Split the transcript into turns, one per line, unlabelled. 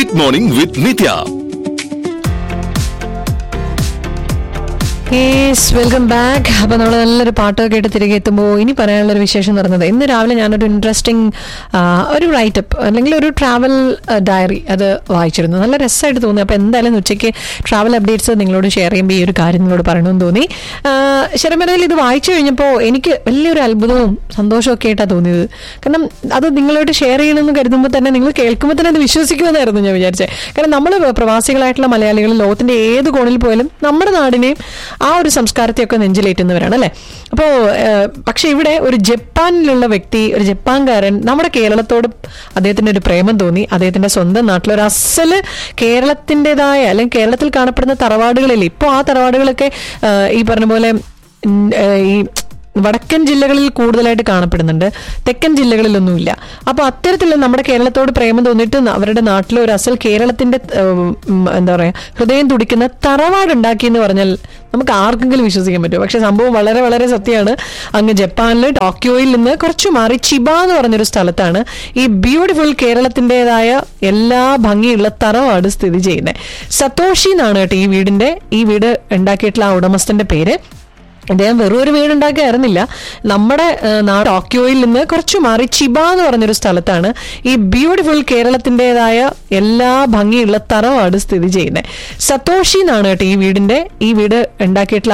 good morning with Nithya
yes welcome back അപ്പൊ നമ്മൾ നല്ലൊരു പാട്ടൊക്കെ കേട്ട് തിരികെ എത്തുമ്പോൾ ഇനി പറയാനുള്ള ഒരു വിശേഷം എന്ന് പറയുന്നത് ഇന്ന് രാവിലെ ഞാനൊരു ഇൻട്രസ്റ്റിംഗ് ഒരു റൈറ്റപ്പ് അല്ലെങ്കിൽ ഒരു ട്രാവൽ ഡയറി അത് വായിച്ചിരുന്നു നല്ല രസമായിട്ട് തോന്നി അപ്പോൾ എന്തായാലും ഉച്ചയ്ക്ക് ട്രാവൽ അപ്ഡേറ്റ്സ് നിങ്ങളോട് ഷെയർ ചെയ്യുമ്പോൾ ഈ ഒരു കാര്യം നിങ്ങളോട് പറയണമെന്ന് തോന്നി ശരമരയിൽ ഇത് വായിച്ചു കഴിഞ്ഞപ്പോൾ എനിക്ക് വലിയൊരു അത്ഭുതവും സന്തോഷവും ഒക്കെ ആയിട്ടാണ് തോന്നിയത് കാരണം അത് നിങ്ങളോട് ഷെയർ ചെയ്യണമെന്ന് കരുതുമ്പോൾ തന്നെ നിങ്ങൾ കേൾക്കുമ്പോൾ തന്നെ അത് വിശ്വസിക്കുമെന്നായിരുന്നു ഞാൻ വിചാരിച്ചത് കാരണം നമ്മൾ പ്രവാസികളായിട്ടുള്ള മലയാളികൾ ലോകത്തിന്റെ ഏത് കോണിൽ പോയാലും നമ്മുടെ നാടിനെയും ആ ഒരു സംസ്കാരത്തെയൊക്കെ നെഞ്ചിലേറ്റുന്നവരാണ് അല്ലേ അപ്പോൾ പക്ഷെ ഇവിടെ ഒരു ജപ്പാനിലുള്ള വ്യക്തി ഒരു ജപ്പാൻകാരൻ നമ്മുടെ കേരളത്തോട് അദ്ദേഹത്തിന് ഒരു പ്രേമം തോന്നി അദ്ദേഹത്തിന്റെ സ്വന്തം നാട്ടിൽ ഒരു അസല് കേരളത്തിൻ്റെതായ അല്ലെങ്കിൽ കേരളത്തിൽ കാണപ്പെടുന്ന തറവാടുകളിൽ ഇപ്പോൾ ആ തറവാടുകളൊക്കെ ആ, ഈ പറഞ്ഞ പോലെ ഉം, ആ, ഈ വടക്കൻ ജില്ലകളിൽ കൂടുതലായിട്ട് കാണപ്പെടുന്നുണ്ട് തെക്കൻ ജില്ലകളിലൊന്നുമില്ല അപ്പോൾ അത്തരത്തിലുള്ള നമ്മുടെ കേരളത്തോട് പ്രേമം തോന്നിയിട്ട് ന- അവരുടെ നാട്ടിൽ ഒരു അസൽ കേരളത്തിന്റെ ഉം, ഉം, എന്താ പറയാ ഹൃദയം തുടിക്കുന്ന തറവാട് ഉണ്ടാക്കി എന്ന് പറഞ്ഞാൽ നമുക്ക് ആർക്കെങ്കിലും വിശ്വസിക്കാൻ പറ്റും പക്ഷെ സംഭവം വളരെ വളരെ സത്യമാണ് അങ്ങ് ജപ്പാനിൽ ടോക്കിയോയിൽ നിന്ന് കുറച്ച് മാറി ചിബ എന്ന് പറഞ്ഞൊരു സ്ഥലത്താണ് ഈ ബ്യൂട്ടിഫുൾ കേരളത്തിൻ്റെതായ എല്ലാ ഭംഗിയുള്ള തറവാട് സ്ഥിതി ചെയ്യുന്നത് സതോഷി എന്നാണ് കേട്ടോ ഈ വീടിന്റെ ഈ വീട് ഉണ്ടാക്കിയിട്ടുള്ള ആ ഉടമസ്ഥന്റെ പേര് അദ്ദേഹം വെറും ഒരു വീടുണ്ടാക്കിയായിരുന്നില്ല നമ്മുടെ ആ, നാട് ടോക്കിയോയിൽ നിന്ന് കുറച്ച് മാറി ചിബ എന്ന് പറഞ്ഞൊരു സ്ഥലത്താണ് ഈ ബ്യൂട്ടിഫുൾ കേരളത്തിൻ്റെതായ എല്ലാ ഭംഗിയുള്ള തറവാട് സ്ഥിതി ചെയ്യുന്നത് സതോഷി എന്നാണ് കേട്ടോ ഈ വീടിന്റെ ഈ വീട് ഉണ്ടാക്കിയിട്ടുള്ള